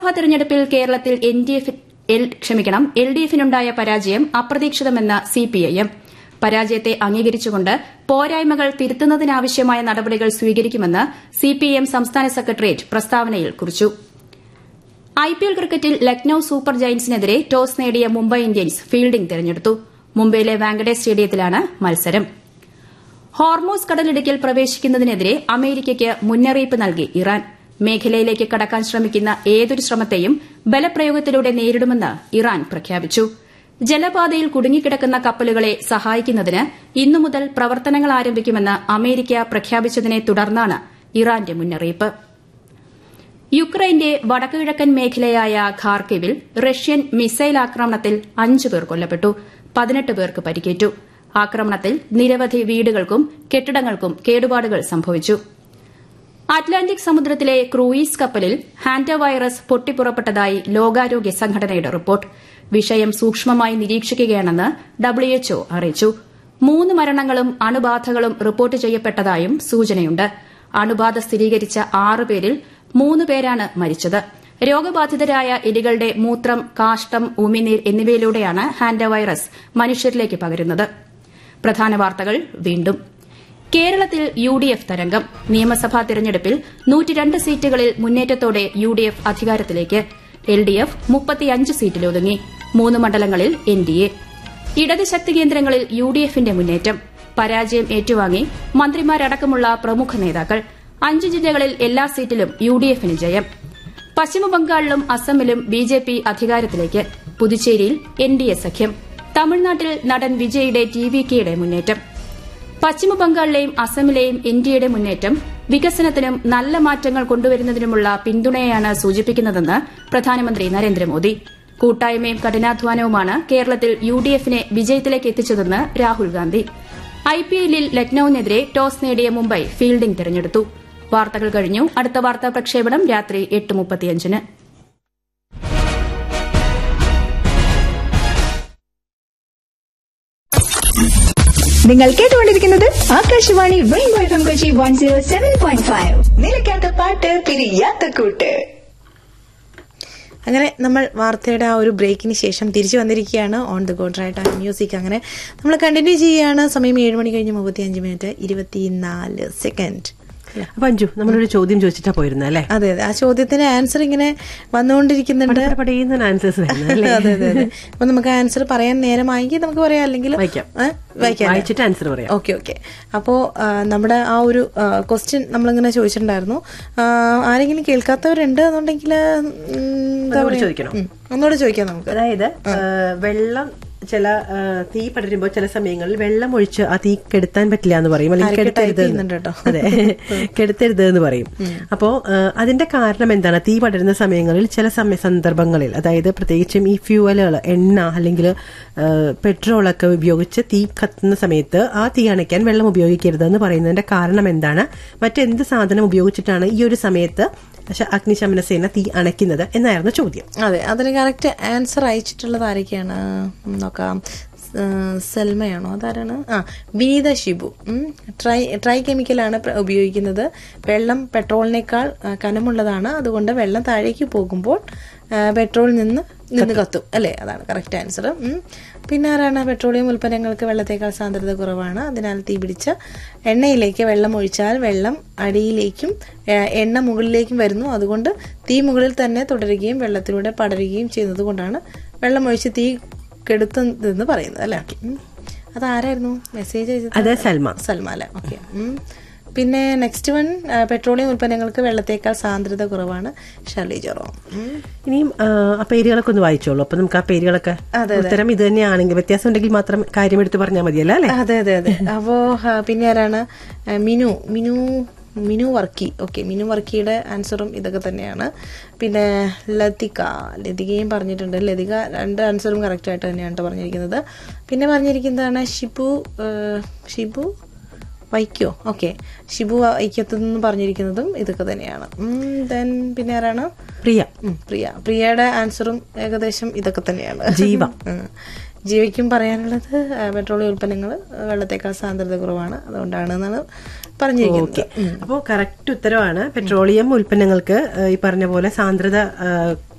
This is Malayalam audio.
ലോക്സഭാ തെരഞ്ഞെടുപ്പിൽ കേരളത്തിൽ എൻ ഡി എഫ് ക്ഷമിക്കണം എൽ ഡി എഫിനുണ്ടായ പരാജയം അപ്രതീക്ഷിതമെന്ന് സിപിഐഎം പരാജയത്തെ അംഗീകരിച്ചുകൊണ്ട് പോരായ്മകൾ തിരുത്തുന്നതിനാവശ്യമായ നടപടികൾ സ്വീകരിക്കുമെന്ന് സിപിഐഎം സംസ്ഥാന സെക്രട്ടേറിയറ്റ് പ്രസ്താവനയിൽ കുറിച്ചു ഐപിഎൽ ക്രിക്കറ്റിൽ ലക്നൌ സൂപ്പർ ജയന്റ്സിനെതിരെ ടോസ് നേടിയ മുംബൈ ഇന്ത്യൻസ് ഫീൽഡിംഗ് തെരഞ്ഞെടുത്തു മുംബൈയിലെ വാങ്കഡെ സ്റ്റേഡിയത്തിലാണ് മത്സരം ഹോർമോസ് കടലിടുക്കിൽ പ്രവേശിക്കുന്നതിനെതിരെ അമേരിക്കയ്ക്ക് മുന്നറിയിപ്പ് നൽകി ഇറാൻ മേഖലയിലേക്ക് കടക്കാൻ ശ്രമിക്കുന്ന ഏതൊരു ശ്രമത്തെയും ബലപ്രയോഗത്തിലൂടെ നേരിടുമെന്ന് ഇറാൻ പ്രഖ്യാപിച്ചു ജലപാതയിൽ കുടുങ്ങിക്കിടക്കുന്ന കപ്പലുകളെ സഹായിക്കുന്നതിന് ഇന്നു മുതൽ പ്രവർത്തനങ്ങൾ ആരംഭിക്കുമെന്ന് അമേരിക്ക പ്രഖ്യാപിച്ചതിനെ തുടർന്നാണ് ഇറാന്റെ മുന്നറിയിപ്പ് യുക്രൈന്റെ വടക്കുകിഴക്കൻ മേഖലയായ ഖാർക്കിവിൽ റഷ്യൻ മിസൈൽ ആക്രമണത്തിൽ അഞ്ചു പേർ കൊല്ലപ്പെട്ടു പതിനെട്ട് പേർക്ക് പരിക്കേറ്റു ആക്രമണത്തിൽ നിരവധി വീടുകൾക്കും കെട്ടിടങ്ങൾക്കും കേടുപാടുകൾ സംഭവിച്ചു അറ്റ്ലാന്റിക് സമുദ്രത്തിലെ ക്രൂയിസ് കപ്പലിൽ ഹാൻഡ വൈറസ് പൊട്ടിപ്പുറപ്പെട്ടതായി ലോകാരോഗ്യ സംഘടനയുടെ റിപ്പോർട്ട് വിഷയം സൂക്ഷ്മമായി നിരീക്ഷിക്കുകയാണെന്ന് ഡബ്ല്യുഎച്ച്ഒ അറിയിച്ചു മൂന്ന് മരണങ്ങളും അണുബാധകളും റിപ്പോർട്ട് ചെയ്യപ്പെട്ടതായും സൂചനയുണ്ട് അണുബാധ സ്ഥിരീകരിച്ച ആറ് പേരിൽ മൂന്ന് പേരാണ് മരിച്ചത് രോഗബാധിതരായ എലികളുടെ മൂത്രം കാഷ്ടം ഉമിനീർ എന്നിവയിലൂടെയാണ് ഹാൻഡ വൈറസ് മനുഷ്യരിലേക്ക് പകരുന്നത് പ്രധാന വാർത്തകൾ വീണ്ടും കേരളത്തിൽ യു ഡി എഫ് തരംഗം നിയമസഭാ തെരഞ്ഞെടുപ്പിൽ നൂറ്റിരണ്ട് സീറ്റുകളിൽ മുന്നേറ്റത്തോടെ യു ഡി എഫ് അധികാരത്തിലേക്ക് എൽ ഡി എഫ് മുപ്പത്തിയഞ്ച് സീറ്റിലൊതുങ്ങി മൂന്ന് മണ്ഡലങ്ങളിൽ എൻ ഡി എ ഇടത് ശക്തി കേന്ദ്രങ്ങളിൽ യു ഡി എഫിന്റെ മുന്നേറ്റം പരാജയം ഏറ്റുവാങ്ങി മന്ത്രിമാരടക്കമുള്ള പ്രമുഖ നേതാക്കൾ അഞ്ച് ജില്ലകളിൽ എല്ലാ സീറ്റിലും യു ഡി എഫിന് ജയം പശ്ചിമബംഗാളിലും അസമിലും ബി ജെ പി അധികാരത്തിലേക്ക് പുതുച്ചേരിയിൽ എൻ ഡി എ സഖ്യം തമിഴ്നാട്ടിൽ നടൻ വിജയുടെ ടി വി കെയുടെ മുന്നേറ്റം പശ്ചിമബംഗാളിലെയും അസമിലെയും ഇന്ത്യയുടെ മുന്നേറ്റം വികസനത്തിനും നല്ല മാറ്റങ്ങൾ കൊണ്ടുവരുന്നതിനുമുള്ള പിന്തുണയെയാണ് സൂചിപ്പിക്കുന്നതെന്ന് പ്രധാനമന്ത്രി നരേന്ദ്രമോദി കൂട്ടായ്മയും കഠിനാധ്വാനവുമാണ് കേരളത്തിൽ യു ഡി എഫിനെ വിജയത്തിലേക്ക് എത്തിച്ചതെന്ന് രാഹുൽ ഗാന്ധി ഐപിഎല്ലിൽ ലക്നൌവിനെതിരെ ടോസ് നേടിയ മുംബൈ ഫീൽഡിംഗ് തെരഞ്ഞെടുത്തു വാർത്തകൾ കഴിഞ്ഞു അടുത്ത വാർത്താ പ്രക്ഷേപണം രാത്രി എട്ട് മുപ്പത്തിയഞ്ചിന് നിങ്ങൾ കേട്ടുകൊണ്ടിരിക്കുന്നത് Akashvani rainbow F M Kochi one zero seven point five നിലയ്ക്കാത്ത പാട്ട് പിരിയാത്ത കൂട്ട് അങ്ങനെ നമ്മൾ വാർത്തയുടെ ആ ഒരു ബ്രേക്കിന് ശേഷം തിരിച്ചു വന്നിരിക്കുകയാണ് ഓൺ ദി ഗോ ഡ്രൈറ്റ് മ്യൂസിക് അങ്ങനെ നമ്മൾ കണ്ടിന്യൂ ചെയ്യുകയാണ് സമയം ഏഴ് മണി കഴിഞ്ഞ് മുപ്പത്തി അഞ്ച് മിനിറ്റ് ഇരുപത്തിനാല് സെക്കൻഡ് അപ്പൊ അഞ്ജു നമ്മളൊരു ചോദ്യം ചോദിച്ചിട്ടാ പോയിരുന്നത് അല്ലേ അതെ അതെ ആ ചോദ്യത്തിന് ആൻസർ ഇങ്ങനെ വന്നുകൊണ്ടിരിക്കുന്നുണ്ട് പടയുന്ന ആൻസേഴ്സ് വരുന്നത് അല്ലേ അതെ അതെ അതെ അപ്പൊ നമുക്ക് ആൻസർ പറയാൻ നേരമായെങ്കിൽ നമുക്ക് പറയാം അല്ലെങ്കിൽ വായിക്കാം. ഏ? വായിക്കാം അല്ലേ? വായിച്ചിട്ട് ആൻസർ പറയാം ഓക്കെ ഓക്കെ അപ്പോ ആ, നമ്മുടെ ആ ഒരു ക്വസ്റ്റ്യൻ നമ്മളിങ്ങനെ ചോദിച്ചിട്ടുണ്ടായിരുന്നു ആ, ആരെങ്കിലും കേൾക്കാത്തവരുണ്ട് എന്നുണ്ടെങ്കിൽ ഒന്നുകൂടി ചോദിക്കണോ? ഒന്നുകൂടെ ചോദിക്കാം നമുക്ക് അതായത് ആ, വെള്ളം ചില ആ, തീ പടരുമ്പോൾ ചില സമയങ്ങളിൽ വെള്ളം ഒഴിച്ച് ആ തീ കെടുത്താൻ പറ്റില്ല എന്ന് പറയും അല്ലെങ്കിൽ ആരൊക്കെ type കെടുത്തരുത് ചെയ്യുന്നുണ്ട് കേട്ടോ. അതെ കെടുത്തരുത് എന്ന് പറയും അപ്പോ ആ, അതിന്റെ കാരണം എന്താണ് തീ പടരുന്ന സമയങ്ങളിൽ ചില സമയ സന്ദർഭങ്ങളിൽ അതായത് പ്രത്യേകിച്ചും ഈ ഫ്യൂവലുകൾ എണ്ണ അല്ലെങ്കിൽ പെട്രോളൊക്കെ ഉപയോഗിച്ച് തീ കത്തുന്ന സമയത്ത് ആ തീ അണയ്ക്കാൻ വെള്ളം ഉപയോഗിക്കരുത് എന്ന് പറയുന്നതിന്റെ കാരണം എന്താണ് മറ്റെന്ത് സാധനം ഉപയോഗിച്ചിട്ടാണ് ഈ ഒരു സമയത്ത് ശ- അഗ്നിശമന സേന തീ അണയ്ക്കുന്നത് എന്നായിരുന്നു ചോദ്യം അതെ അതിന് കറക്റ്റ് ആൻസർ അയച്ചിട്ടുള്ളത് ആരൊക്കെയാണ് ഉം, നോക്കാം സ്- സെൽമയാണോ അതാരാണ് ആ വിനീത ഷിബു ഉം. ട്രൈ ട്രൈ കെമിക്കലാണ് പ്ര- ഉപയോഗിക്കുന്നത് വെള്ളം പെട്രോളിനേക്കാൾ ആ, കനമുള്ളതാണ് അതുകൊണ്ട് വെള്ളം താഴേക്ക് പോകുമ്പോൾ ആ, പെട്രോളിൽ നിന്ന് നിന്ന് കത്തും അല്ലേ അതാണ് കറക്റ്റ് ആൻസർ പിന്നെ ആരാണ് പെട്രോളിയം ഉൽപ്പന്നങ്ങൾക്ക് വെള്ളത്തേക്കാൾ സാന്ദ്രത കുറവാണ് അതിനാൽ തീ പിടിച്ച എണ്ണയിലേക്ക് വെള്ളം ഒഴിച്ചാൽ വെള്ളം അടിയിലേക്കും ആ, എണ്ണ മുകളിലേക്കും വരുന്നു അതുകൊണ്ട് തീ മുകളിൽ തന്നെ തുടരുകയും വെള്ളത്തിലൂടെ പടരുകയും ചെയ്യുന്നത് കൊണ്ടാണ് വെള്ളം ഒഴിച്ച് തീ കെടുത്തുന്നതെന്ന് പറയുന്നത് അല്ലേ ഉം. അതാരായിരുന്നു മെസ്സേജ് അത് സൽമ. സൽമ അല്ലേ ഓക്കെ പിന്നെ നെക്സ്റ്റ് വൺ പെട്രോളിയം ഉൽപ്പന്നങ്ങൾക്ക് വെള്ളത്തേക്കാൾ സാന്ദ്രത കുറവാണ് ഷർലി ജെറോം ഉം. ഇനിയും ആ, ആ പേരുകളൊക്കെ ഒന്ന് വായിച്ചോളൂ അപ്പൊ നമുക്ക് ആ പേരുകളൊക്കെ ഉത്തരം ഇത് തന്നെയാണെങ്കിൽ വ്യത്യാസം ഉണ്ടെങ്കിൽ മാത്രം കാര്യം എടുത്ത് പറഞ്ഞാൽ മതിയല്ലോ അല്ലെ അതെ അതെ അതെ അപ്പോ ആ, പിന്നെ ആരാണ് ആ, മിനു മിനു മിനു വർക്കി ഓക്കെ മിനു വർക്കിയുടെ ആൻസറും ഇതൊക്കെ തന്നെയാണ് പിന്നെ ലതിക ലതികയും പറഞ്ഞിട്ടുണ്ട് ലതിക രണ്ട് ആൻസറും കറക്റ്റ് ആയിട്ട് തന്നെയാണ് ട്ടോ പറഞ്ഞിരിക്കുന്നത് പിന്നെ പറഞ്ഞിരിക്കുന്നതാണ് ഷിബു ആ, ഷിബു വൈക്കോ ഓക്കെ ഷിബു വൈക്കത്തു നിന്ന് പറഞ്ഞിരിക്കുന്നതും ഇതൊക്കെ തന്നെയാണ് ദെൻ പിന്നെ ആരാണ് പ്രിയ ഉം, പ്രിയ പ്രിയയുടെ ആൻസറും ഏകദേശം ഇതൊക്കെ തന്നെയാണ് ജീവ. ഉം. ജീവയ്ക്കും പറയാനുള്ളത് ആ, പെട്രോളിയം ഉൽപ്പന്നങ്ങൾ വെള്ളത്തേക്കാൾ സാന്ദ്രത കുറവാണ് അതുകൊണ്ടാണ് എന്നാണ് പറഞ്ഞിരിക്കുന്നത് ഉം. അപ്പോൾ കറക്റ്റ് ഉത്തരവാണ് പെട്രോളിയം ഉൽപ്പന്നങ്ങൾക്ക് ഏഹ്, ഈ പറഞ്ഞ പോലെ സാന്ദ്രത ഏഹ്,